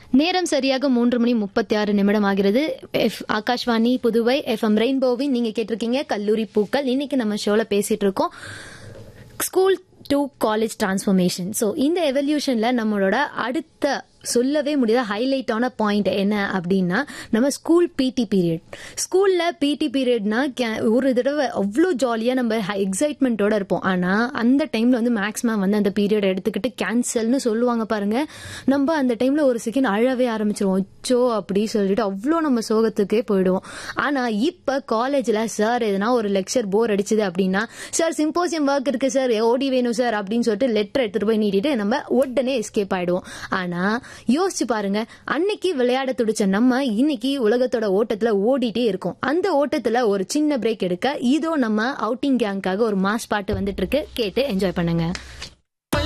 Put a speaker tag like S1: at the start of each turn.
S1: நேரம் சரியாக மூன்று மணி முப்பத்தி ஆறு நிமிடம் ஆகிறது எஃப் ஆகாஷ்வாணி புதுவை எஃப்எம் ரெயின்போவின் நீங்க கேட்டிருக்கீங்க கல்லூரி பூக்கள் இன்னைக்கு நம்ம ஷோல பேசிட்டு இருக்கோம் school to college transformation so இந்த எவல்யூஷன்ல நம்மளோட அடுத்த சொல்லவே முடியாத ஹைலைட்டான பாயிண்ட் என்ன அப்படின்னா நம்ம ஸ்கூல் பிடி பீரியட் ஸ்கூல்ல பிடி பீரியட்னா ஒரு தடவை அவ்வளோ ஜாலியா நம்ம எக்ஸைட்மெண்ட்டோட இருப்போம் ஆனா அந்த டைம்ல வந்து மேக்ஸிமம் வந்து அந்த பீரியட் எடுத்துக்கிட்டு கேன்சல்னு சொல்லுவாங்க பாருங்க நம்ம அந்த டைம்ல ஒரு செகண்ட் அழவே ஆரம்பிச்சிருவோம் அச்சோ அப்படி சொல்லிட்டு அவ்வளோ நம்ம சோகத்துக்கே போயிடுவோம் ஆனா இப்ப காலேஜ்ல சார் எதனா ஒரு லெக்சர் போர் அடிச்சுது அப்படின்னா சார் சிம்போசியம் ஒர்க் இருக்கு சார் ஓடி வேணும் சார் அப்படின்னு சொல்லிட்டு லெட்டர் எடுத்துட்டு போய் நீட்டிட்டு நம்ம உடனே எஸ்கேப் ஆயிடுவோம் ஆனா யோசிச்சு பாருங்க அன்னைக்கு விளையாட துடிச்ச நம்ம இன்னைக்கு உலகத்தோட ஓட்டத்துல ஓடிட்டே இருக்கோம் அந்த ஓட்டத்துல ஒரு சின்ன பிரேக் எடுக்க இதோ நம்ம அவுட்டிங் கேங்காக ஒரு மாஸ் பாட்டு வந்துட்டு இருக்கு கேட்டு என்ஜாய் பண்ணுங்க